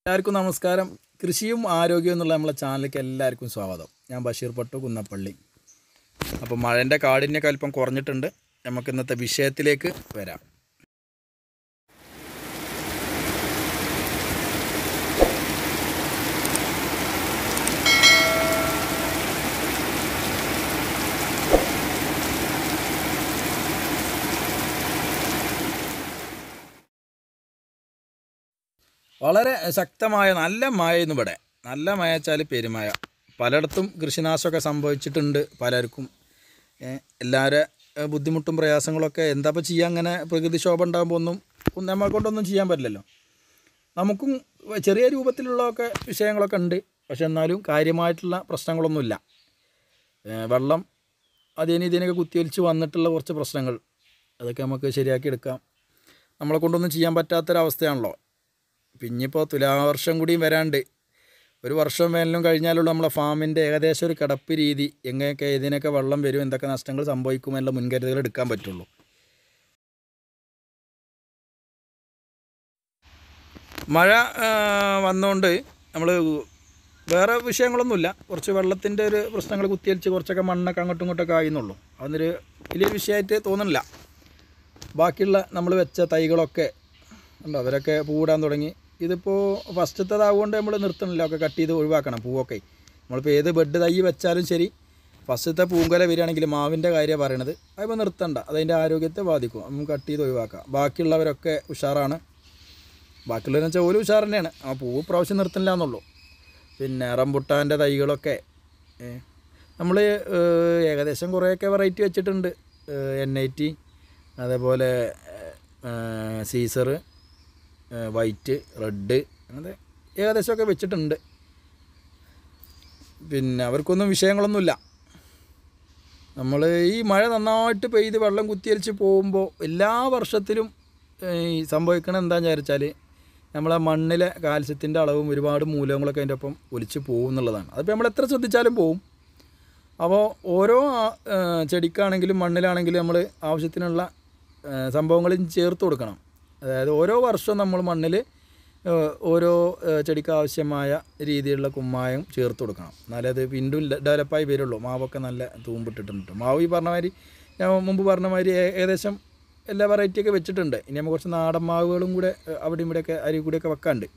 എല്ലാവർക്കും നമസ്കാരം കൃഷിയും ആരോഗ്യവും എന്നുള്ള നമ്മളെ ചാനലിലേക്ക് എല്ലാവർക്കും സ്വാഗതം ഞാൻ ബഷീർ പട്ടു കുന്നപ്പള്ളി അപ്പോൾ മഴൻ്റെ കാഠിന്യമൊക്കെ അല്പം കുറഞ്ഞിട്ടുണ്ട് നമുക്ക് ഇന്നത്തെ വിഷയത്തിലേക്ക് വരാം വളരെ ശക്തമായ നല്ല മഴയെന്ന് ഇവിടെ നല്ല മഴ വെച്ചാൽ പെരുമഴ പലയിടത്തും കൃഷിനാശമൊക്കെ സംഭവിച്ചിട്ടുണ്ട് പലർക്കും എല്ലാവരുടെ ബുദ്ധിമുട്ടും പ്രയാസങ്ങളൊക്കെ എന്താ ഇപ്പോൾ ചെയ്യുക അങ്ങനെ പ്രകൃതിക്ഷോഭം ഉണ്ടാകുമ്പോൾ ഒന്നും ഒന്നും നമ്മളെ കൊണ്ടൊന്നും ചെയ്യാൻ പറ്റില്ലല്ലോ നമുക്കും ചെറിയ രൂപത്തിലുള്ളതൊക്കെ വിഷയങ്ങളൊക്കെ ഉണ്ട് പക്ഷെ എന്നാലും കാര്യമായിട്ടുള്ള പ്രശ്നങ്ങളൊന്നുമില്ല ഏ, വെള്ളം അതിന് ഇതിനൊക്കെ കുത്തിയൊലിച്ച് വന്നിട്ടുള്ള കുറച്ച് പ്രശ്നങ്ങൾ അതൊക്കെ നമുക്ക് ശരിയാക്കി എടുക്കാം നമ്മളെ കൊണ്ടൊന്നും ചെയ്യാൻ പറ്റാത്തൊരവസ്ഥയാണല്ലോ പിന്നിപ്പോൾ തുലാവർഷം കൂടിയും വരാണ്ട് ഒരു വർഷം വേനലും കഴിഞ്ഞാലുള്ള നമ്മളെ ഫാമിൻ്റെ ഏകദേശം ഒരു കിടപ്പ് രീതി എങ്ങനെയൊക്കെ ഇതിനൊക്കെ വെള്ളം വരും എന്തൊക്കെ നഷ്ടങ്ങൾ സംഭവിക്കുമെന്നുള്ള മുൻകരുതലുകൾ എടുക്കാൻ പറ്റുള്ളൂ മഴ ആ, വന്നുകൊണ്ട് നമ്മൾ വേറെ വിഷയങ്ങളൊന്നുമില്ല കുറച്ച് വെള്ളത്തിൻ്റെ ഒരു പ്രശ്നങ്ങൾ കുത്തിയലിച്ച് കുറച്ചൊക്കെ മണ്ണൊക്കെ അങ്ങോട്ടും ഇങ്ങോട്ടൊക്കെ ആയിരുന്നുള്ളൂ അതൊന്നൊരു വലിയൊരു വിഷയമായിട്ട് തോന്നുന്നില്ല ബാക്കിയുള്ള നമ്മൾ വെച്ച തൈകളൊക്കെ ഉണ്ടോ അവരൊക്കെ പൂവിടാൻ തുടങ്ങി ഇതിപ്പോൾ ഫസ്റ്റത്തേതാവുകൊണ്ട് നമ്മൾ നിർത്തണില്ല ഒക്കെ കട്ട് ചെയ്ത് ഒഴിവാക്കണം പൂവൊക്കെ നമ്മളിപ്പോൾ ഏത് ബെഡ് തൈ വെച്ചാലും ശരി ഫസ്റ്റത്തെ പൂങ്കല വരികയാണെങ്കിൽ മാവിൻ്റെ കാര്യമാണ് പറയണത് അതിപ്പോൾ നിർത്തണ്ട അതതിൻ്റെ ആരോഗ്യത്തെ ബാധിക്കും നമുക്ക് കട്ട് ചെയ്ത് ഒഴിവാക്കാം ബാക്കിയുള്ളവരൊക്കെ ഉഷാറാണ് ബാക്കിയുള്ളവരെന്ന് വെച്ചാൽ ഒരു ഉഷാർ തന്നെയാണ് ആ പൂവ് പ്രാവശ്യം നിർത്തണില്ല എന്നുള്ളൂ പിന്നെ റംബുട്ടാൻ്റെ തൈകളൊക്കെ നമ്മൾ ഏകദേശം കുറേയൊക്കെ വെറൈറ്റി വെച്ചിട്ടുണ്ട് എൻ ഐ ടി അതേപോലെ സീസർ വൈറ്റ് റെഡ് അങ്ങനത്തെ ഏകദേശമൊക്കെ വെച്ചിട്ടുണ്ട് പിന്നെ അവർക്കൊന്നും വിഷയങ്ങളൊന്നുമില്ല നമ്മൾ ഈ മഴ നന്നായിട്ട് പെയ്ത് വെള്ളം കുത്തിയലിച്ച് പോകുമ്പോൾ എല്ലാ വർഷത്തിലും ഏഹ്, ഈ സംഭവിക്കണത് എന്താണെന്ന് വിചാരിച്ചാൽ നമ്മളെ മണ്ണിലെ കാൽസ്യത്തിൻ്റെ അളവും ഒരുപാട് മൂലകങ്ങളൊക്കെ അതിൻ്റെ ഒപ്പം ഒലിച്ച് പോകും എന്നുള്ളതാണ് അതിപ്പോൾ നമ്മൾ എത്ര ശ്രദ്ധിച്ചാലും പോവും അപ്പോൾ ഓരോ ആ, ഏഹ്, ചെടിക്കാണെങ്കിലും മണ്ണിലാണെങ്കിലും നമ്മൾ ആവശ്യത്തിനുള്ള ഏഹ്, സംഭവങ്ങളും ചേർത്ത് കൊടുക്കണം അതായത് ഓരോ വർഷവും നമ്മൾ മണ്ണിൽ ഏഹ്, ഓരോ ഏഹ്, ചെടിക്ക് ആവശ്യമായ രീതിയിലുള്ള കുമ്മായം ചേർത്ത് കൊടുക്കണം എന്നാലേ അത് വീണ്ടും ല- ഡെവലപ്പായി വരുള്ളൂ മാവൊക്കെ നല്ല തൂമ്പിട്ടിട്ടുണ്ട് മാവ് ഈ പറഞ്ഞ മാതിരി ഞാൻ മുമ്പ് പറഞ്ഞ മാതിരി ഏ- ഏകദേശം എല്ലാ വെറൈറ്റിയൊക്കെ വെച്ചിട്ടുണ്ട് ഇനി നമുക്ക് കുറച്ച് നാടൻ മാവുകളും കൂടെ ഏഹ്, അവിടെയും ഇവിടെയൊക്കെ അരി കൂടെയൊക്കെ വെക്കാണ്ട്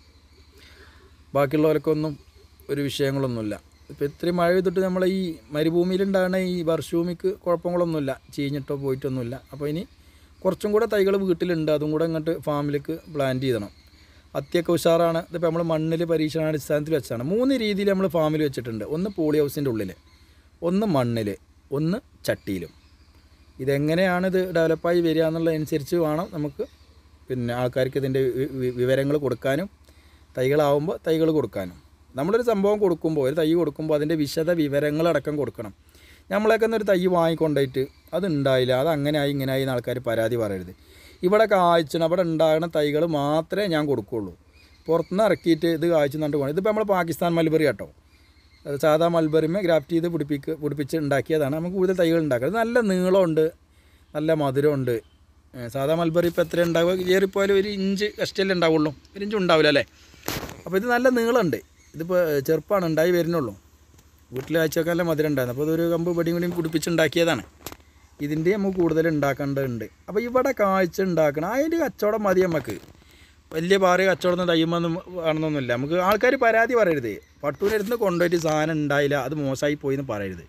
ബാക്കിയുള്ളവർക്കൊന്നും ഒരു വിഷയങ്ങളൊന്നുമില്ല ഇപ്പോൾ ഇത്രയും മഴ പെയ്തിട്ട് നമ്മളെ ഈ മരുഭൂമിയിലുണ്ടാകുന്ന ഈ വർഷഭൂമിക്ക് കുഴപ്പങ്ങളൊന്നുമില്ല ചീഞ്ഞിട്ടോ പോയിട്ടൊന്നുമില്ല അപ്പോൾ ഇനി കുറച്ചും കൂടെ തൈകൾ വീട്ടിലുണ്ട് അതും കൂടെ ഇങ്ങോട്ട് ഫാമിലേക്ക് പ്ലാന്റ് ചെയ്തണം അത്യൊക്കെ ഉഷാറാണ് ഇതിപ്പോൾ നമ്മൾ മണ്ണിൽ പരീക്ഷണാടിസ്ഥാനത്തിൽ വെച്ചാണ് മൂന്ന് രീതിയിൽ നമ്മൾ ഫാമിൽ വെച്ചിട്ടുണ്ട് ഒന്ന് പോളി ഹൗസിൻ്റെ ഉള്ളിൽ ഒന്ന് മണ്ണിൽ ഒന്ന് ചട്ടിയിലും ഇതെങ്ങനെയാണ് ഇത് ഡെവലപ്പായി വരിക എന്നുള്ളതനുസരിച്ച് വേണം നമുക്ക് പിന്നെ ആൾക്കാർക്ക് ഇതിൻ്റെ വിവരങ്ങൾ കൊടുക്കാനും തൈകളാവുമ്പോൾ തൈകൾ കൊടുക്കാനും നമ്മളൊരു സംഭവം കൊടുക്കുമ്പോൾ ഒരു തൈ കൊടുക്കുമ്പോൾ അതിൻ്റെ വിശദ വിവരങ്ങളടക്കം കൊടുക്കണം നമ്മളൊക്കെ ഒരു തൈ വാങ്ങിക്കൊണ്ടുപോയിട്ട് അത് ഉണ്ടായില്ല അത് അങ്ങനെ ആയി ഇങ്ങനെ ആയി എന്ന് ആൾക്കാർ പരാതി പറയരുത് ഇവിടെ കായ്ച്ചണം അവിടെ ഉണ്ടാകുന്ന തൈകൾ മാത്രമേ ഞാൻ കൊടുക്കുകയുള്ളൂ പുറത്തുനിന്ന് ഇറക്കിയിട്ട് ഇത് കായ്ച്ചു നട്ട് പോകണം ഇതിപ്പോൾ നമ്മൾ പാകിസ്ഥാൻ മൽബറി കേട്ടോ അത് സാധാ മൽബറിമേ ഗ്രാഫ്റ്റ് ചെയ്ത് പിടിപ്പിക്ക് പിടിപ്പിച്ച് ഉണ്ടാക്കിയതാണ് നമുക്ക് കൂടുതൽ തൈകൾ ഉണ്ടാക്കുന്നത് നല്ല നീളമുണ്ട് നല്ല മധുരമുണ്ട് ഏ, സാധാ മൽബറി ഇപ്പോൾ എത്ര ഉണ്ടാവുക ഏറിപ്പോയാലും ഒരു ഇഞ്ച് കഷ്ടല്ലേ ഉണ്ടാവുള്ളൂ ഒരു ഇഞ്ച് ഉണ്ടാവില്ല അല്ലേ അപ്പോൾ ഇത് നല്ല നീളമുണ്ട് ഇതിപ്പോൾ ചെറുപ്പമാണ് ഉണ്ടായി വരുന്നുള്ളൂ വീട്ടിൽ ആഴ്ചയൊക്കെ നല്ല മധുരം ഉണ്ടായിരുന്നു അപ്പോൾ ഇതൊരു കമ്പ് പടിയും കൂടിയും പിടിപ്പിച്ചുണ്ടാക്കിയതാണ് ഇതിൻ്റെ നമുക്ക് കൂടുതൽ ഉണ്ടാക്കേണ്ടതുണ്ട് അപ്പോൾ ഇവിടെ കാഴ്ച ഉണ്ടാക്കണം അതിൻ്റെ കച്ചവടം മതി നമുക്ക് വലിയ പാറ കച്ചവടം തയ്യുമ്പൊന്നും ആണെന്നൊന്നുമില്ല നമുക്ക് ആൾക്കാർ പരാതി പറയരുത് പട്ടൂരിരുന്ന് കൊണ്ടുപോയിട്ട് സാധനം ഉണ്ടായില്ല അത് മോശമായി പോയി എന്ന് പറയരുത്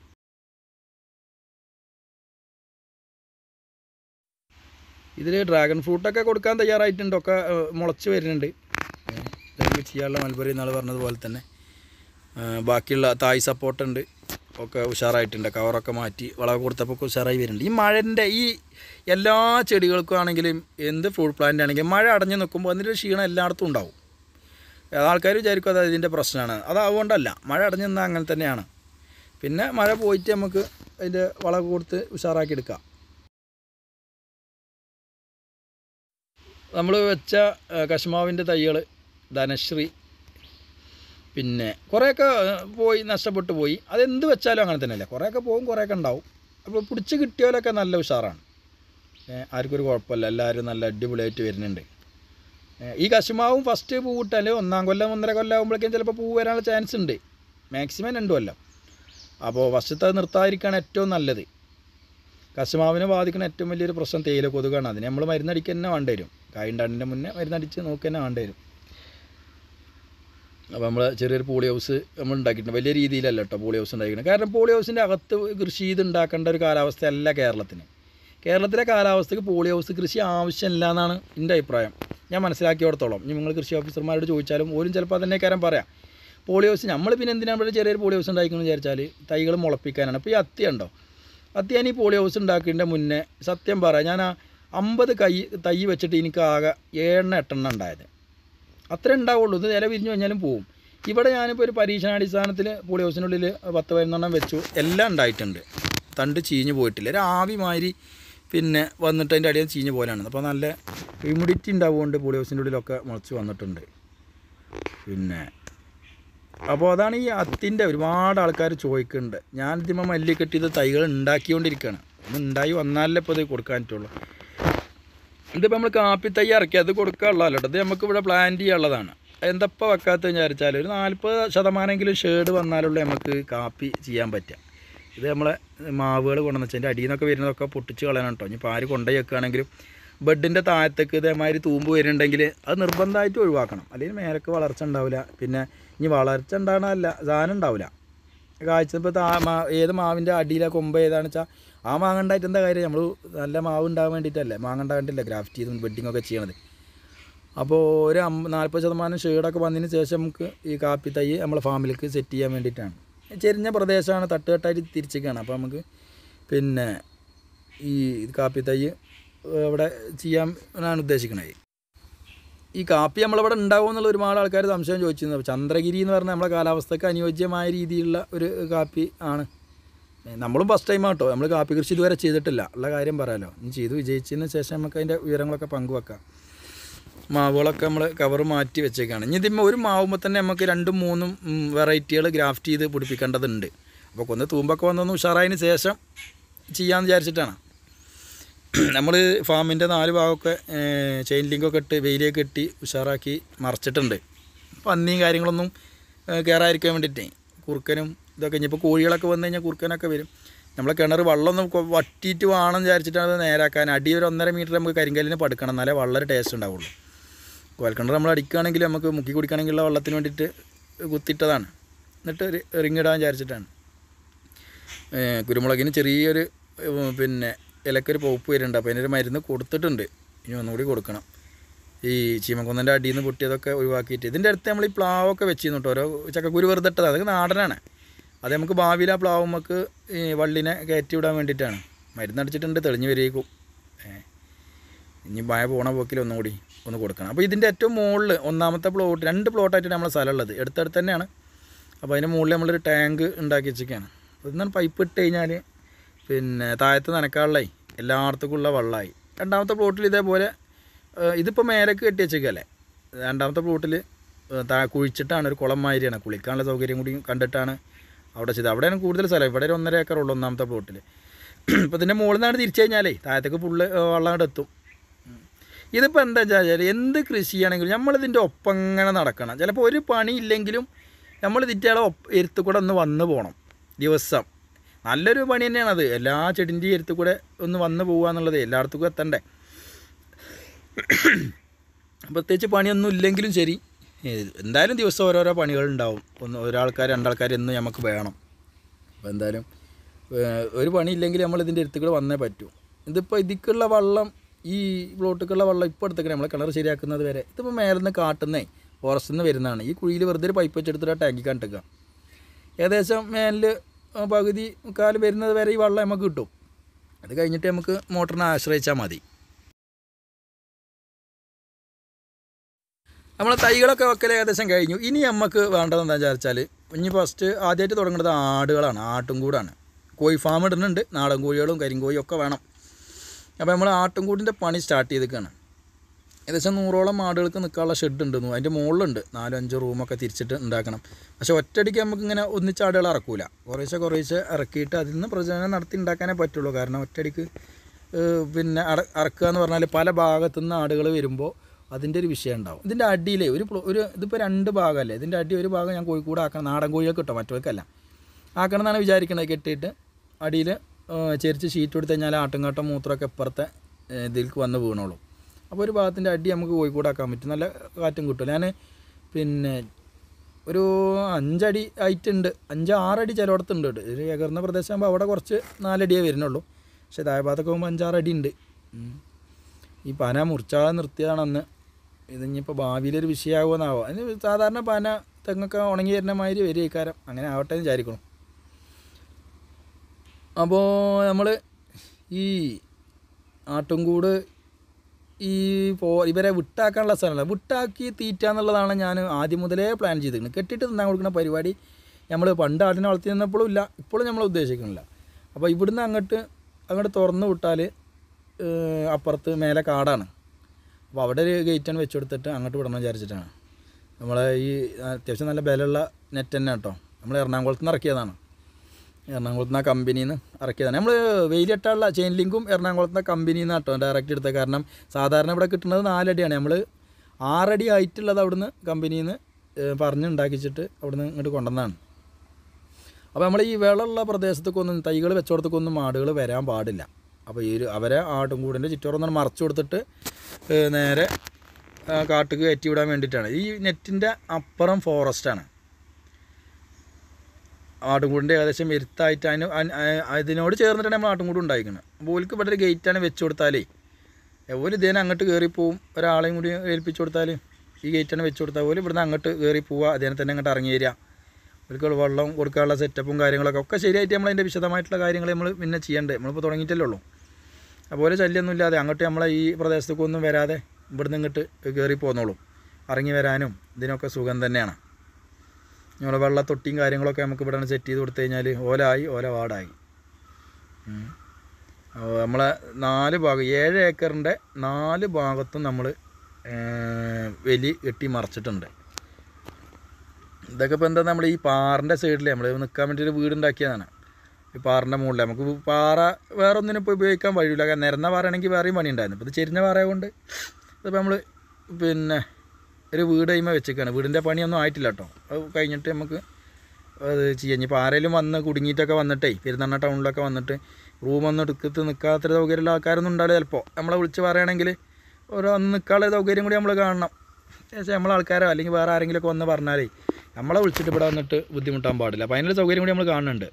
ഇതിൽ ഡ്രാഗൺ ഫ്രൂട്ടൊക്കെ കൊടുക്കാൻ തയ്യാറായിട്ടുണ്ട് ഒക്കെ ഏഹ്, മുളച്ച് വരുന്നുണ്ട് ഏഹ്, ഇതൊക്കെ ചെയ്യാനുള്ള മൽബറി എന്നാൾ പറഞ്ഞതുപോലെ തന്നെ ഏഹ്, ബാക്കിയുള്ള തായ് സപ്പോർട്ട് ഉണ്ട് ഒക്കെ ഉഷാറായിട്ടുണ്ട് കവറൊക്കെ മാറ്റി വളവ് കൊടുത്തപ്പോൾ ഒക്കെ ഉഷാറായി വരുന്നുണ്ട് ഈ മഴൻ്റെ ഈ എല്ലാ ചെടികൾക്കും ആണെങ്കിലും എന്ത് ഫ്രൂട്ട് പ്ലാന്റ് ആണെങ്കിലും മഴ അടഞ്ഞു നിൽക്കുമ്പോൾ അതിൻ്റെ ക്ഷീണം എല്ലായിടത്തും ഉണ്ടാവും ആൾക്കാർ വിചാരിക്കും അത് അതിൻ്റെ പ്രശ്നമാണ് അത് അതുകൊണ്ടല്ല മഴ അടഞ്ഞു നിന്നാൽ അങ്ങനെ തന്നെയാണ് പിന്നെ മഴ പോയിട്ട് നമുക്ക് അതിൻ്റെ വളവ് കൊടുത്ത് ഉഷാറാക്കി എടുക്കാം നമ്മൾ വെച്ച ആ, കശുമാവിൻ്റെ തൈകൾ ധനശ്രീ പിന്നെ കുറേയൊക്കെ ആ, പോയി നഷ്ടപ്പെട്ടു പോയി അതെന്ത് വെച്ചാലും അങ്ങനെ തന്നെയല്ലേ കുറേയൊക്കെ പോകും കുറേയൊക്കെ ഉണ്ടാവും അപ്പോൾ പിടിച്ച് കിട്ടിയവരൊക്കെ നല്ല ഉഷാറാണ് ഏ, ആർക്കും ഒരു കുഴപ്പമില്ല എല്ലാവരും നല്ല അടിപൊളിയായിട്ട് വരുന്നുണ്ട് ഏഹ് ഈ കശുമാവും ഫസ്റ്റ് പൂവിട്ടാൽ ഒന്നാം കൊല്ലം ഒന്നര കൊല്ലം ആകുമ്പോഴേക്കും ചിലപ്പോൾ പൂ വരാനുള്ള ചാൻസ് ഉണ്ട് മാക്സിമം രണ്ട് കൊല്ലം അപ്പോൾ ഫസ്റ്റത്തെ അത് നിർത്താതിരിക്കുകയാണ് ഏറ്റവും നല്ലത് കശുമാവിനെ ബാധിക്കുന്ന ഏറ്റവും വലിയൊരു പ്രശ്നം തേയില കൊതുകാണ് അതിന് നമ്മൾ മരുന്നടിക്കുക തന്നെ വേണ്ടി വരും കായുണ്ടാണ്ടിൻ്റെ മുന്നേ മരുന്നടിച്ച് നോക്കുക തന്നെ വേണ്ടി വരും അപ്പോൾ നമ്മൾ ചെറിയൊരു പോളി ഹൗസ് നമ്മൾ ഉണ്ടാക്കിയിട്ടുണ്ട് വലിയ രീതിയിലല്ല കേട്ടോ പോളി ഹൗസ് ഉണ്ടാക്കിയിട്ടുണ്ട് കാരണം പോളി ഹൗസിൻ്റെ അകത്ത് കൃഷി ചെയ്ത് ഉണ്ടാക്കേണ്ട ഒരു കാലാവസ്ഥയല്ല കേരളത്തിന് കേരളത്തിലെ കാലാവസ്ഥയ്ക്ക് പോളി ഹൗസ് കൃഷി ആവശ്യമില്ല എന്നാണ് എൻ്റെ അഭിപ്രായം ഞാൻ മനസ്സിലാക്കിയോടത്തോളം ഇനി നിങ്ങൾ കൃഷി ഓഫീസർമാരോട് ചോദിച്ചാലും ഓരും ചിലപ്പോൾ അതന്നെ കാര്യം പറയാം പോളി ഹൗസ് നമ്മൾ പിന്നെ എന്തിനാണ് ഇവിടെ ചെറിയൊരു പോളി ഹൗസ് ഉണ്ടാക്കിയെന്ന് വിചാരിച്ചാൽ തൈകൾ മുളപ്പിക്കാനാണ് ഇപ്പോൾ ഈ അത്തി ഉണ്ടോ അത്തി ഞാൻ ഈ പോളി ഹൗസ് ഉണ്ടാക്കിയതിൻ്റെ മുന്നേ സത്യം പറയാം ഞാൻ ആ അമ്പത് കൈ തൈ വെച്ചിട്ട് എനിക്ക് ആകെ ഏഴെണ്ണ എട്ടെണ്ണം ഉണ്ടായത് അത്രേ ഉണ്ടാവുള്ളൂ ഇത് ഇല വിരിഞ്ഞു കഴിഞ്ഞാലും പോവും ഇവിടെ ഞാനിപ്പോൾ ഒരു പരീക്ഷണാടിസ്ഥാനത്തിൽ പോളി ഹൗസിനുള്ളിൽ പത്ത് പതിനൊന്നെണ്ണം വെച്ചു എല്ലാം ഉണ്ടായിട്ടുണ്ട് തണ്ട് ചീഞ്ഞ് പോയിട്ടില്ല ഒരു ആവി മാതിരി പിന്നെ വന്നിട്ട് അതിൻ്റെ അടിയിൽ ചീഞ്ഞ് പോലാണ് അപ്പോൾ നല്ല ഹ്യൂമിഡിറ്റി ഉണ്ടാവുകൊണ്ട് പോളി ഹൗസിൻ്റെ ഉള്ളിലൊക്കെ മുളച്ച് വന്നിട്ടുണ്ട് പിന്നെ അപ്പോൾ അതാണ് ഈ അത്തിൻ്റെ ഒരുപാട് ആൾക്കാർ ചോദിക്കുന്നുണ്ട് ഞാൻ ഇതിമ്മ മല്ലി കെട്ടിയത് തൈകൾ ഉണ്ടാക്കിക്കൊണ്ടിരിക്കുകയാണ് ഒന്ന് ഉണ്ടായി വന്നാലേ ഇപ്പോൾ ഇത് കൊടുക്കാൻ പറ്റുള്ളൂ ഇതിപ്പോൾ നമ്മൾ കാപ്പി തൈ ഇറക്കി അത് കൊടുക്കാനുള്ളതല്ല കേട്ടോ ഇത് നമുക്ക് ഇവിടെ പ്ലാന്റ് ചെയ്യാനുള്ളതാണ് എന്തപ്പോൾ വെക്കാത്ത വിചാരിച്ചാൽ ഒരു നാൽപ്പത് ശതമാനമെങ്കിലും ഷേഡ് വന്നാലുള്ള നമുക്ക് കാപ്പി ചെയ്യാൻ പറ്റുക ഇത് നമ്മളെ മാവുകൾ കൊണ്ടുവന്ന് വെച്ചാൽ അടിയിൽ നിന്നൊക്കെ വരുന്നതൊക്കെ പൊട്ടിച്ച് കളയണം കേട്ടോ ഇനിയിപ്പോൾ ആര് കൊണ്ടുപോയി വെക്കുകയാണെങ്കിലും ബെഡിൻ്റെ താഴത്തേക്ക് ഇതേമാതിരി തൂമ്പ് വരുന്നുണ്ടെങ്കിൽ അത് നിർബന്ധമായിട്ട് ഒഴിവാക്കണം അല്ലെങ്കിൽ മേലക്ക് വളർച്ച ഉണ്ടാവില്ല പിന്നെ ഇനി വളർച്ച ഉണ്ടാകണമല്ല സാധനം ഉണ്ടാവില്ല കാഴ്ച ഇപ്പോൾ താ മാ ഏത് മാവിൻ്റെ അടിയിലെ കൊമ്പ് ഏതാണെന്ന് വെച്ചാൽ ആ മാങ്ങ ഉണ്ടായിട്ട് എന്താ കാര്യം നമ്മൾ നല്ല മാവ് ഉണ്ടാകാൻ വേണ്ടിയിട്ടല്ലേ മാങ്ങ ഉണ്ടാകേണ്ടില്ല ഗ്രാഫ്റ്റ് ചെയ്തും ബെഡിങ് ഒക്കെ ചെയ്യണത് അപ്പോൾ ഒരു അമ്പ നാൽപ്പത് ശതമാനം ഷെയ്ഡൊക്കെ വന്നതിന് ശേഷം നമുക്ക് ഈ കാപ്പി തൈ നമ്മളെ ഫാമിലേക്ക് സെറ്റ് ചെയ്യാൻ വേണ്ടിയിട്ടാണ് ചെരിഞ്ഞ പ്രദേശമാണ് തട്ടുകെട്ടായിട്ട് തിരിച്ചേക്കാണ് അപ്പോൾ നമുക്ക് പിന്നെ ഈ കാപ്പി തൈ ഇവിടെ ചെയ്യാനാണ് ഉദ്ദേശിക്കുന്നത് ഈ കാപ്പി നമ്മളിവിടെ ഉണ്ടാവും എന്നുള്ള ഒരുപാട് ആൾക്കാർ സംശയം ചോദിച്ചിരുന്നു അപ്പോൾ ചന്ദ്രഗിരി എന്ന് പറഞ്ഞാൽ നമ്മളെ കാലാവസ്ഥയ്ക്ക് അനുയോജ്യമായ രീതിയിലുള്ള ഒരു കാപ്പി ആണ് ഏ, നമ്മളും ഫസ്റ്റ് ടൈം ആട്ടോ നമ്മൾ കാപ്പി കൃഷി ഇതുവരെ ചെയ്തിട്ടില്ല ഉള്ള കാര്യം പറയാമല്ലോ ഇനി ചെയ്തു വിജയിച്ചതിന് ശേഷം നമുക്ക് അതിൻ്റെ വിവരങ്ങളൊക്കെ പങ്കുവെക്കാം മാവുകളൊക്കെ നമ്മൾ കവർ മാറ്റി വെച്ചേക്കാണ് ഇനി ഇതിന്മേൽ ഒരു മാവുമ്പോൾ തന്നെ നമുക്ക് രണ്ടും മൂന്നും വെറൈറ്റികൾ ഗ്രാഫ്റ്റ് ചെയ്ത് പിടിപ്പിക്കേണ്ടതുണ്ട് അപ്പോൾ കൊന്ന് തൂമ്പൊക്കെ വന്നൊന്ന് ഉഷാറായതിന് ശേഷം ചെയ്യാമെന്ന് വിചാരിച്ചിട്ടാണ് നമ്മൾ ഫാമിൻ്റെ നാല് ഭാഗമൊക്കെ ചെയിൻ ലിങ്കൊക്കെ ഇട്ട് വെയിലേക്ക് കെട്ടി ഉഷാറാക്കി മറച്ചിട്ടുണ്ട് പന്നിയും കാര്യങ്ങളൊന്നും കയറാതിരിക്കാൻ വേണ്ടിയിട്ടേ കുറുക്കനും ഇതൊക്കെ ഇനിയിപ്പോൾ കോഴികളൊക്കെ വന്നു കഴിഞ്ഞാൽ കുറുക്കനൊക്കെ വരും നമ്മളെ കിണർ വെള്ളമൊന്നും കൊ- വറ്റിയിട്ട് വേണം വിചാരിച്ചിട്ടാണ് അത് നേരാക്കാൻ അടി ഒരു ഒന്നര മീറ്റർ നമുക്ക് കരിങ്കല്ലിന് പടുക്കണം എന്നാലേ വളരെ ടേസ്റ്റ് ഉണ്ടാവുള്ളൂ കോൽക്കിണർ നമ്മൾ അടിക്കുകയാണെങ്കിൽ നമുക്ക് മുക്കി കുടിക്കണമെങ്കിലുള്ള വെള്ളത്തിന് വേണ്ടിയിട്ട് കുത്തിയിട്ടതാണ് എന്നിട്ട് ഒരു റിങ് ഇടാൻ വിചാരിച്ചിട്ടാണ് ഏ, കുരുമുളകിന് ചെറിയൊരു ഏ, പിന്നെ ഇലക്കൊരു പോപ്പ് വരുന്നുണ്ട് അപ്പോൾ അതിനൊരു മരുന്ന് കൊടുത്തിട്ടുണ്ട് ഇനി ഒന്നുകൂടി കൊടുക്കണം ഈ ചീമക്കൊന്നൻ്റെ അടിയിൽ നിന്ന് പൊട്ടിയതൊക്കെ ഒഴിവാക്കിയിട്ട് ഇതിൻ്റെ അടുത്ത് നമ്മൾ ഈ പ്ലാവൊക്കെ വെച്ചിരുന്നു കേട്ടോ ഓരോ ചക്കക്കുരു വെറുതെ ഇട്ടത് അതൊക്കെ നാടനാണ് അത് നമുക്ക് ഭാവിയിൽ ആ പ്ലാവ് നമുക്ക് ഈ വള്ളിനെ കയറ്റി വിടാൻ വേണ്ടിയിട്ടാണ് മരുന്നടിച്ചിട്ടുണ്ട് തെളിഞ്ഞ് വരേക്കും ഏ ഇനി മഴ പോണ പോക്കിൽ ഒന്നും കൂടി ഒന്ന് കൊടുക്കണം അപ്പോൾ ഇതിൻ്റെ ഏറ്റവും മുകളിൽ ഒന്നാമത്തെ പ്ലോട്ട് രണ്ട് പ്ലോട്ടായിട്ടാണ് നമ്മളെ സ്ഥലമുള്ളത് എടുത്തടുത്ത് തന്നെയാണ് അപ്പോൾ അതിൻ്റെ മുകളിൽ നമ്മളൊരു ടാങ്ക് ഉണ്ടാക്കി വെച്ചിരിക്കുകയാണ് അതിന്നാണ് പൈപ്പ് ഇട്ട് കഴിഞ്ഞാൽ പിന്നെ താഴത്ത് നനക്കാനുള്ളതായി എല്ലായിടത്തേക്കുള്ള വെള്ളമായി രണ്ടാമത്തെ പ്ലോട്ടിൽ ഇതേപോലെ ഏഹ്, ഇതിപ്പോൾ മേലേക്ക് കെട്ടി വെച്ചേക്കല്ലേ രണ്ടാമത്തെ പ്ലോട്ടിൽ താ കുഴിച്ചിട്ടാണ് ഒരു കുളം മാതിരിയാണ് കുളിക്കാനുള്ള സൗകര്യം കൂടി കണ്ടിട്ടാണ് അവിടെ ചെയ്തത് അവിടെയാണ് കൂടുതൽ സ്ഥലം ഇവിടെ ഒരു ഒന്നര ഏക്കർ ഉള്ളൂ ഒന്നാമത്തെ പ്ലോട്ടിൽ ഇപ്പോൾ ഇതിൻ്റെ മുകളിൽ നിന്നാണ് തിരിച്ചു കഴിഞ്ഞാലേ താഴത്തേക്ക് ഫുള്ള് വെള്ളം അങ്ങോട്ട് എത്തും ഇതിപ്പോൾ എന്താ വെച്ചാൽ എന്ത് കൃഷി ചെയ്യണമെങ്കിലും നമ്മളിതിൻ്റെ ഒപ്പം ഇങ്ങനെ നടക്കണം ചിലപ്പോൾ ഒരു പണി ഇല്ലെങ്കിലും നമ്മൾ ഇതിൻ്റെ ഒപ്പ എരുത്ത് കൂടെ ഒന്ന് വന്ന് പോകണം ദിവസം നല്ലൊരു പണി തന്നെയാണത് എല്ലാ ചെടിൻ്റെയും എരുത്ത് കൂടെ ഒന്ന് വന്ന് പോകുക എന്നുള്ളത് എല്ലായിടത്തേക്കും എത്തണ്ടേ പ്രത്യേകിച്ച് പണിയൊന്നും ഇല്ലെങ്കിലും ശരി ഏ, എന്തായാലും ദിവസം ഓരോരോ പണികളുണ്ടാവും ഒന്ന് ഒരാൾക്കാർ രണ്ടാൾക്കാർ എന്ന് നമുക്ക് വേണം അപ്പോൾ എന്തായാലും ഏ, ഒരു പണിയില്ലെങ്കിൽ നമ്മൾ ഇതിൻ്റെ അടുത്ത് കൂടെ വന്നേ പറ്റൂ ഇതിപ്പോൾ ഇതിക്കുള്ള വെള്ളം ഈ പ്ലോട്ടിക്കുള്ള വെള്ളം ഇപ്പോൾ എടുത്തേക്കണേ നമ്മളെ കിണർ ശരിയാക്കുന്നത് വരെ ഇതിപ്പോൾ മേലെ നിന്ന് കാട്ടുന്നേ ഫോറസ്റ്റിൽ നിന്ന് വരുന്നതാണ് ഈ കുഴിയിൽ വെറുതെ ഒരു പൈപ്പ് വെച്ചെടുത്തിട്ട് ആ ടാങ്കിൽ കണ്ടിക്കുക ഏകദേശം മേലിൽ പകുതി കാല് വരുന്നത് വരെ ഈ വെള്ളം നമുക്ക് കിട്ടും അത് കഴിഞ്ഞിട്ട് നമുക്ക് മോട്ടറിനെ ആശ്രയിച്ചാൽ മതി നമ്മളെ തൈകളൊക്കെ വെക്കൽ ഏകദേശം കഴിഞ്ഞു ഇനി നമുക്ക് വേണ്ടത് എന്താണെന്ന് വെച്ചാൽ ഇനി ഫസ്റ്റ് ആദ്യമായിട്ട് തുടങ്ങുന്നത് ആടുകളാണ് ആട്ടും കൂടാണ് കോഴി ഫാം ഇടുന്നുണ്ട് നാടൻ കോഴികളും കരിങ്കോഴിയും ഒക്കെ വേണം അപ്പോൾ നമ്മൾ ആട്ടും കൂടിൻ്റെ പണി സ്റ്റാർട്ട് ചെയ്തേക്കാണ് ഏകദേശം നൂറോളം ആടുകൾക്ക് നിൽക്കാനുള്ള ഷെഡ് ഉണ്ട് അതിൻ്റെ മുകളിലുണ്ട് നാലോ അഞ്ചോ റൂമൊക്കെ തിരിച്ചിട്ട് ഉണ്ടാക്കണം പക്ഷേ ഒറ്റയടിക്ക് നമുക്ക് ഇങ്ങനെ ഒന്നിച്ച് ആടുകൾ ഇറക്കൂല കുറേശ്ശെ കുറേശ്ശെ ഇറക്കിയിട്ട് അതിൽ നിന്ന് പ്രചോദനം നടത്തി ഉണ്ടാക്കാനേ പറ്റുള്ളൂ കാരണം ഒറ്റയടിക്ക് ഏഹ്, പിന്നെ അട ഇറക്കുക എന്ന് പറഞ്ഞാൽ പല ഭാഗത്തു നിന്ന് ആടുകൾ വരുമ്പോൾ അതിൻ്റെ ഒരു വിഷയം ഉണ്ടാവും ഇതിൻ്റെ അടിയിലെ ഒരു പ്ലോ- ഒരു ഇതിപ്പോൾ രണ്ട് ഭാഗമല്ലേ ഇതിൻ്റെ അടി ഒരു ഭാഗം ഞാൻ കോഴിക്കൂട് ആക്കണം നാടൻ കോഴിയൊക്കെ കിട്ടും മറ്റവർക്കല്ല ആക്കണം എന്നാണ് വിചാരിക്കുന്നത് കെട്ടിയിട്ട് അടിയിൽ ചെരിച്ച് ഷീറ്റ് കൊടുത്തു കഴിഞ്ഞാൽ ആട്ടുംകാട്ടം മൂത്രമൊക്കെ ഇപ്പുറത്തെ ഏ, ഇതിലേക്ക് വന്ന് വീണോളും അപ്പോൾ ഒരു ഭാഗത്തിൻ്റെ അടി നമുക്ക് കോഴിക്കൂടാക്കാൻ പറ്റും നല്ല കാറ്റും കിട്ടും ഞാൻ പിന്നെ ഒരു അഞ്ചടി ആയിട്ടുണ്ട് അഞ്ച് ആറടി ചിലയിടത്തുണ്ട് കേട്ടോ. ഒരു ഏകർന്ന പ്രദേശമാകുമ്പോൾ അവിടെ കുറച്ച് നാലടിയേ വരുന്നുള്ളൂ പക്ഷേ താഴെ ഭാഗത്തൊക്കെ പോകുമ്പോൾ അഞ്ചാറ് അടി ഉണ്ട് ഉം. ഈ പന മുറിച്ചാതെ നിർത്തിയതാണ് അന്ന് ഇതിനിപ്പോൾ ഭാവിയിലൊരു വിഷയമാകുമെന്നാവോ അതിന് സാധാരണ പന തെങ്ങൊക്കെ ഉണങ്ങി വരുന്ന മാതിരി വരും ഇക്കാരം അങ്ങനെ ആവട്ടെ എന്ന് വിചാരിക്കണം അപ്പോൾ നമ്മൾ ഈ ആട്ടുംകൂട് ഈ പോ ഇവരെ വിട്ടാക്കാനുള്ള സ്ഥലമല്ല വിട്ടാക്കി തീറ്റ എന്നുള്ളതാണ് ഞാൻ ആദ്യം മുതലേ പ്ലാൻ ചെയ്തിരിക്കുന്നത് കെട്ടിയിട്ട് തിന്നാൻ കൊടുക്കുന്ന പരിപാടി നമ്മൾ പണ്ട് ആടിനെ വളർത്തി നിന്നപ്പോഴും ഇല്ല ഇപ്പോഴും നമ്മൾ ഉദ്ദേശിക്കുന്നില്ല അപ്പോൾ ഇവിടുന്ന് അങ്ങോട്ട് അങ്ങോട്ട് തുറന്ന് വിട്ടാൽ ഏഹ്, അപ്പുറത്ത് മേലെ കാടാണ് അപ്പോൾ അവിടെ ഒരു ഗേറ്റാണ് വെച്ച് കൊടുത്തിട്ട് അങ്ങോട്ട് വിടണം വിചാരിച്ചിട്ടാണ് നമ്മളെ ഈ അത്യാവശ്യം നല്ല ബലമുള്ള നെറ്റ് തന്നെ കേട്ടോ നമ്മൾ എറണാകുളത്ത് നിന്ന് ഇറക്കിയതാണ് എറണാകുളത്ത് നിന്ന് ആ കമ്പനിയിൽ നിന്ന് ഇറക്കിയതാണ് നമ്മൾ വെയിലിട്ടുള്ള ചെയിൻ ലിങ്കും എറണാകുളത്ത് നിന്ന് കമ്പനിയിൽ നിന്ന് കേട്ടോ ഡയറക്റ്റ് എടുത്തത് കാരണം സാധാരണ ഇവിടെ കിട്ടുന്നത് നാലടിയാണ് നമ്മൾ ആറടി ആയിട്ടുള്ളത് അവിടുന്ന് കമ്പനിയിൽ നിന്ന് ഏഹ്, പറഞ്ഞ് ഉണ്ടാക്കിച്ചിട്ട് അവിടുന്ന് ഇങ്ങോട്ട് കൊണ്ടുവന്നതാണ് അപ്പോൾ നമ്മൾ ഈ വെള്ളമുള്ള പ്രദേശത്തേക്കൊന്നും തൈകൾ വെച്ചോടത്തേക്കൊന്നും ആടുകൾ വരാൻ പാടില്ല അപ്പോൾ ഈ ഒരു അവരെ ആട്ടും കൂടിൻ്റെ ചുറ്റോറൊന്നും മറച്ചു കൊടുത്തിട്ട് ഏഹ്, നേരെ ആ, കാട്ടുക്ക് കയറ്റി വിടാൻ വേണ്ടിയിട്ടാണ് ഈ നെറ്റിൻ്റെ അപ്പുറം ഫോറസ്റ്റാണ് ആട്ടുംകൂടിൻ്റെ ഏകദേശം വരുത്തായിട്ട് അതിന് അൻ- ആ- അതിനോട് ചേർന്നിട്ടാണ് നമ്മൾ ആട്ടുംകൂട് ഉണ്ടായിരിക്കുന്നത് അപ്പോൾ ഓൽക്ക് ഇവിടെ ഒരു ഗേറ്റാണ് വെച്ച് കൊടുത്താലേ ഒരു ഇതിനെ അങ്ങോട്ട് കയറിപ്പോവും ഒരാളെയും കൂടി ഏൽപ്പിച്ച് കൊടുത്താൽ ഈ ഗേറ്റാണ് വെച്ച് കൊടുത്താൽ പോലും ഇവിടുന്ന് അങ്ങോട്ട് കയറി പോവുക അതിനെ തന്നെ അങ്ങോട്ട് ഇറങ്ങി വരിക അവർക്ക് വെള്ളം കൊടുക്കാനുള്ള സെറ്റപ്പും കാര്യങ്ങളൊക്കെ ഒക്കെ ശരിയായിട്ട് നമ്മൾ അതിൻ്റെ വിശദമായിട്ടുള്ള കാര്യങ്ങൾ നമ്മൾ പിന്നെ ചെയ്യേണ്ടത് നമ്മളിപ്പോൾ തുടങ്ങിയിട്ടല്ലേ ഉള്ളൂ അതുപോലെ ശല്യമൊന്നും ഇല്ലാതെ അങ്ങോട്ട് നമ്മളെ ഈ പ്രദേശത്തേക്കൊന്നും വരാതെ ഇവിടുന്ന് ഇങ്ങോട്ട് കയറി പോന്നോളും ഇറങ്ങി വരാനും ഇതിനൊക്കെ സുഖം തന്നെയാണ് നമ്മളെ വെള്ളത്തൊട്ടിയും കാര്യങ്ങളൊക്കെ നമുക്ക് ഇവിടെ സെറ്റ് ചെയ്ത് കൊടുത്തു കഴിഞ്ഞാൽ ഓലായി ഓല വാടായി ഉം. അപ്പോൾ നമ്മളെ നാല് ഭാഗം ഏഴ് ഏക്കറിൻ്റെ നാല് ഭാഗത്തും നമ്മൾ വലി കെട്ടി മറച്ചിട്ടുണ്ട് ഇതൊക്കെ ഇപ്പോൾ എന്താ നമ്മൾ ഈ പാറിൻ്റെ സൈഡിൽ നമ്മൾ നിൽക്കാൻ വേണ്ടി ഒരു വീടുണ്ടാക്കിയതാണ് ഈ പാറിൻ്റെ മുകളിൽ നമുക്ക് പാറ വേറെ ഒന്നിനും ഇപ്പോൾ ഉപയോഗിക്കാൻ വഴിയില്ല കാരണം നിരന്ന പാറയാണെങ്കിൽ വേറെയും പണി ഉണ്ടായിരുന്നു ഇപ്പോൾ ഇത് ചെരിഞ്ഞ പാറ കൊണ്ട് ഇതിപ്പോൾ നമ്മൾ പിന്നെ ഒരു വീട് കഴിയുമ്പോൾ വെച്ചേക്കാണ് വീടിൻ്റെ പണിയൊന്നും ആയിട്ടില്ല കേട്ടോ അത് കഴിഞ്ഞിട്ട് നമുക്ക് അത് ചെയ്യാം ഇനിയിപ്പോൾ ആരെങ്കിലും വന്ന് കുടുങ്ങിയിട്ടൊക്കെ വന്നിട്ടേ പെരുന്നണ്ണ ടൗണിലൊക്കെ വന്നിട്ട് റൂമൊന്നും എടുക്കത്ത് നിൽക്കാത്തൊരു സൗകര്യമുള്ള ആൾക്കാരൊന്നും ഉണ്ടാവില്ല ചിലപ്പോൾ നമ്മളെ വിളിച്ച് പറയുകയാണെങ്കിൽ ഓരോ അന്ന് നിൽക്കാനുള്ള സൗകര്യം കൂടി നമ്മൾ കാണണം പക്ഷേ നമ്മളെ ആൾക്കാരോ അല്ലെങ്കിൽ വേറെ ആരെങ്കിലുമൊക്കെ വന്ന് പറഞ്ഞാലേ നമ്മളെ വിളിച്ചിട്ട് ഇവിടെ വന്നിട്ട് ബുദ്ധിമുട്ടാൻ പാടില്ല അപ്പോൾ അതിനുള്ള സൗകര്യം കൂടി നമ്മൾ കാണുന്നുണ്ട്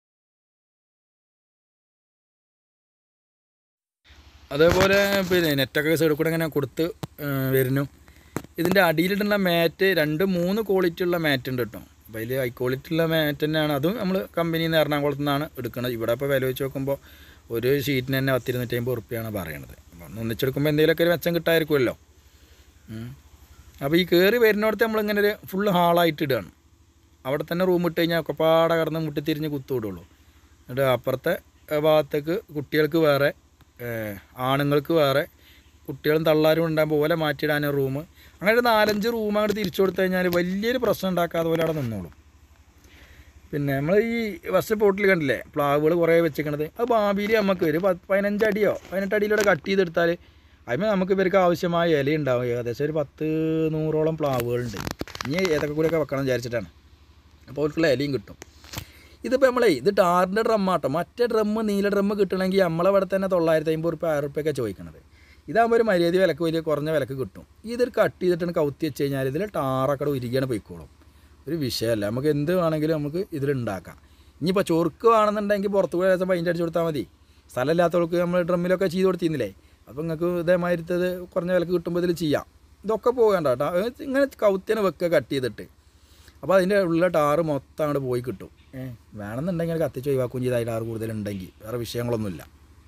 അതേപോലെ പിന്നെ നെറ്റൊക്കെ സൈഡിൽ കൂടെ ഇങ്ങനെ കൊടുത്ത് ഏഹ്, വരുന്നു ഇതിൻ്റെ അടിയിലിടുന്ന മാറ്റ് രണ്ട് മൂന്ന് ക്വാളിറ്റി ഉള്ള മാറ്റ് ഉണ്ട് കേട്ടോ അപ്പോൾ അതിൽ ഹൈ ക്വാളിറ്റി ഉള്ള മാറ്റ് തന്നെയാണ് അതും നമ്മൾ കമ്പനിയിൽ നിന്ന് എറണാകുളത്ത് നിന്നാണ് എടുക്കുന്നത് ഇവിടെ ഇപ്പോൾ വില വെച്ച് നോക്കുമ്പോൾ ഒരു ഷീറ്റിന് തന്നെ പത്തിരുന്നൂറ്റമ്പത് റുപ്യാണ് പറയണത് അപ്പോൾ ഒന്ന് ഒന്നിച്ചെടുക്കുമ്പോൾ എന്തെങ്കിലുമൊക്കെ ഒരു മെച്ചം കിട്ടായിരിക്കുമല്ലോ ഉം. അപ്പോൾ ഈ കയറി വരുന്നിടത്ത് നമ്മളിങ്ങനെ ഒരു ഫുള്ള് ഹാളായിട്ട് ഇടുകയാണ് അവിടെ തന്നെ റൂം ഇട്ട് കഴിഞ്ഞാൽ ഒക്കെ പാടെ കടന്ന് മുട്ടിത്തിരിഞ്ഞ് കുത്തു വിടുള്ളൂ എന്നിട്ട് അപ്പുറത്തെ ഏഹ്, ഭാഗത്തേക്ക് കുട്ടികൾക്ക് വേറെ ഏഹ്, ആണുങ്ങൾക്ക് വേറെ കുട്ടികളും തള്ളാരും ഉണ്ടാകുമ്പോൾ പോലെ മാറ്റിയിടാൻ റൂം അങ്ങനെ ഒരു നാലഞ്ച് റൂം അങ്ങോട്ട് തിരിച്ചു കൊടുത്തു കഴിഞ്ഞാൽ വലിയൊരു പ്രശ്നം ഉണ്ടാക്കാതെ പോലെ അവിടെ നിന്നോളും പിന്നെ നമ്മൾ ഈ ഫസ്റ്റ് പോട്ടിൽ കണ്ടില്ലേ പ്ലാവുകൾ കുറേ വെച്ചിരിക്കണത് അത് ഭാവിയിൽ നമുക്ക് ഒരു പത്ത് പതിനഞ്ച് അടിയോ പതിനെട്ട് അടിയിലൂടെ കട്ട് ചെയ്തെടുത്താൽ അതിന് നമുക്ക് ഇവർക്ക് ആവശ്യമായ ഇല ഉണ്ടാവും ഏകദേശം ഒരു പത്ത് നൂറോളം പ്ലാവുകളുണ്ട് ഇനി ഏതൊക്കെ കൂടെയൊക്കെ വെക്കണം വിചാരിച്ചിട്ടാണ് അപ്പോൾ അവർക്കുള്ള ഇലയും കിട്ടും ഇതിപ്പോൾ നമ്മളെ ഇത് ടാറിൻ്റെ ഡ്രമ്മാട്ടോ മറ്റേ ഡ്രമ്മ് നീല ഡ്രമ്മ് കിട്ടണമെങ്കിൽ നമ്മളവിടെ തന്നെ തൊള്ളായിരത്തി അമ്പത് റുപ്യ ആയിരം റുപ്യൊക്കെ ചോദിക്കണത് ഇതാകുമ്പോൾ ഒരു മര്യാദ വിലക്ക് വലിയ കുറഞ്ഞ വിലക്ക് കിട്ടും ഇതൊരു കട്ട് ചെയ്തിട്ടാണ് കൗത്തി വെച്ച് കഴിഞ്ഞാൽ ഇതിൽ ടാറൊക്കെ ഉരുകിയാണ് പോയിക്കോളും ഒരു വിഷയമല്ല നമുക്ക് എന്ത് വേണമെങ്കിലും നമുക്ക് ഇതിലുണ്ടാക്കാം ഇനിയിപ്പോൾ ചൊറുക്ക് വേണമെന്നുണ്ടെങ്കിൽ പുറത്ത് പോയി ദിവസം പൈൻ്റ് അടിച്ച് കൊടുത്താൽ മതി സ്ഥലമില്ലാത്തവർക്ക് നമ്മൾ ഡ്രമ്മിലൊക്കെ ചെയ്ത് കൊടുത്തിരുന്നില്ലേ അപ്പോൾ നിങ്ങൾക്ക് ഇതേമാതിരത്തത് കുറഞ്ഞ വിലക്ക് കിട്ടുമ്പോൾ ഇതിൽ ചെയ്യാം ഇതൊക്കെ പോകണ്ട കേട്ടോ അത് ഇങ്ങനെ കൗത്തിനെ വെക്കുക കട്ട് ചെയ്തിട്ട് അപ്പോൾ അതിൻ്റെ ഉള്ള ടാറ് മൊത്തം അങ്ങോട്ട് പോയി കിട്ടും ഏ വേണമെന്നുണ്ടെങ്കിൽ അത് കത്തിച്ച് ഒഴിവാക്കുകയും ചെയ്താൽ ടാറ് കൂടുതലുണ്ടെങ്കിൽ വേറെ വിഷയങ്ങളൊന്നുമില്ല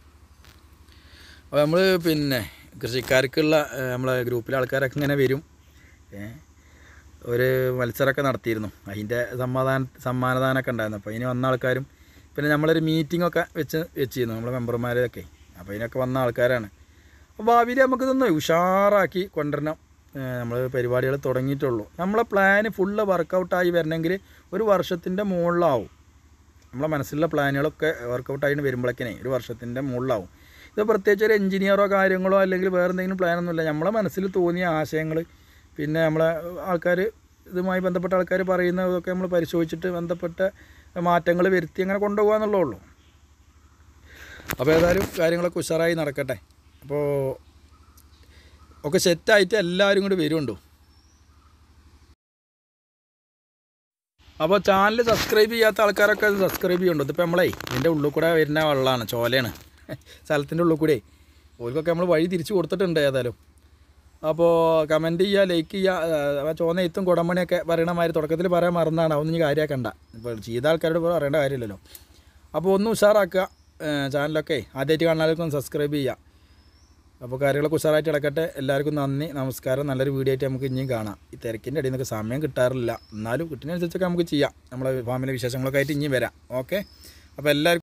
അപ്പോൾ നമ്മൾ പിന്നെ കൃഷിക്കാർക്കുള്ള ഏ, നമ്മളെ ഗ്രൂപ്പിലെ ആൾക്കാരൊക്കെ ഇങ്ങനെ വരും ഏ ഒരു മത്സരമൊക്കെ നടത്തിയിരുന്നു അതിൻ്റെ സമാധാന സമ്മാനദാനമൊക്കെ ഉണ്ടായിരുന്നു അപ്പോൾ അതിന് വന്ന ആൾക്കാരും പിന്നെ നമ്മളൊരു മീറ്റിംഗ് ഒക്കെ വെച്ച് വെച്ചിരുന്നു നമ്മളെ മെമ്പർമാരൊക്കെ അപ്പോൾ അതിനൊക്കെ വന്ന ആൾക്കാരാണ് അപ്പോൾ ഭാവിയിൽ നമുക്കിതൊന്ന് ഉഷാറാക്കി കൊണ്ടുവരണം നമ്മൾ പരിപാടികൾ തുടങ്ങിയിട്ടുള്ളൂ നമ്മളെ പ്ലാന് ഫുള്ള് വർക്കൗട്ടായി വരണമെങ്കിൽ ഒരു വർഷത്തിൻ്റെ മുകളിലാവും നമ്മളെ മനസ്സിലുള്ള പ്ലാനുകളൊക്കെ വർക്കൗട്ടായിട്ട് വരുമ്പോഴേക്കിനെ ഒരു വർഷത്തിൻ്റെ മുകളിലാവും ഇത് പ്രത്യേകിച്ച് ഒരു എഞ്ചിനീയറോ കാര്യങ്ങളോ അല്ലെങ്കിൽ വേറെ എന്തെങ്കിലും പ്ലാനൊന്നുമില്ല നമ്മളെ മനസ്സിൽ തോന്നിയ ആശയങ്ങൾ പിന്നെ നമ്മളെ ആൾക്കാർ ഇതുമായി ബന്ധപ്പെട്ട ആൾക്കാർ പറയുന്നതൊക്കെ നമ്മൾ പരിശോധിച്ചിട്ട് ബന്ധപ്പെട്ട മാറ്റങ്ങൾ വരുത്തി അങ്ങനെ കൊണ്ടുപോകുക എന്നുള്ളേ ഉള്ളൂ അപ്പോൾ ഏതായാലും കാര്യങ്ങളൊക്കെ ഉഷാറായി നടക്കട്ടെ അപ്പോൾ ഒക്കെ സെറ്റായിട്ട് എല്ലാവരും കൂടി വരുമുണ്ടോ അപ്പോൾ ചാനൽ സബ്സ്ക്രൈബ് ചെയ്യാത്ത ആൾക്കാരൊക്കെ അത് സബ്സ്ക്രൈബ് ചെയ്യുന്നുണ്ട് ഇതിപ്പോൾ നമ്മളേ ഇതിൻ്റെ ഉള്ളിൽ കൂടെ വരുന്ന വെള്ളമാണ് ചോലയാണ് സ്ഥലത്തിൻ്റെ ഉള്ളിൽ കൂടെ ഓർക്കൊക്കെ നമ്മൾ വഴി തിരിച്ചു കൊടുത്തിട്ടുണ്ട് ഏതായാലും അപ്പോൾ കമൻറ്റ് ചെയ്യുക ലൈക്ക് ചെയ്യുക ആ ചോന്ന എത്തും കുടമണിയൊക്കെ പറയണ മാതിരി തുടക്കത്തിൽ പറയാൻ മറന്നാണ് അതൊന്നും ഇനി കാര്യമാക്കണ്ട ഇപ്പോൾ ചെയ്ത ആൾക്കാരോട് ഇപ്പോൾ പറയേണ്ട കാര്യമില്ലല്ലോ അപ്പോൾ ഒന്ന് ഉഷാറാക്കുക ഏഹ് ചാനലൊക്കെ ആദ്യമായിട്ട് കാണാനൊക്കെ ഒന്ന് സബ്സ്ക്രൈബ് ചെയ്യുക അപ്പോൾ കാര്യങ്ങളൊക്കെ ഉഷാറായിട്ട് കിടക്കട്ടെ എല്ലാവർക്കും നന്ദി നമസ്കാരം നല്ലൊരു വീഡിയോ ആയിട്ട് നമുക്ക് ഇനിയും കാണാം ഈ തിരക്കിൻ്റെ ഇടയിൽ നിന്നൊക്കെ സമയം കിട്ടാറില്ല എന്നാലും കിട്ടുന്നതനുസരിച്ചൊക്കെ നമുക്ക് ചെയ്യാം നമ്മളെ ഫാമിലി വിശേഷങ്ങളൊക്കെ ആയിട്ട് ഇനിയും വരാം ഓക്കെ അപ്പോൾ എല്ലാവർക്കും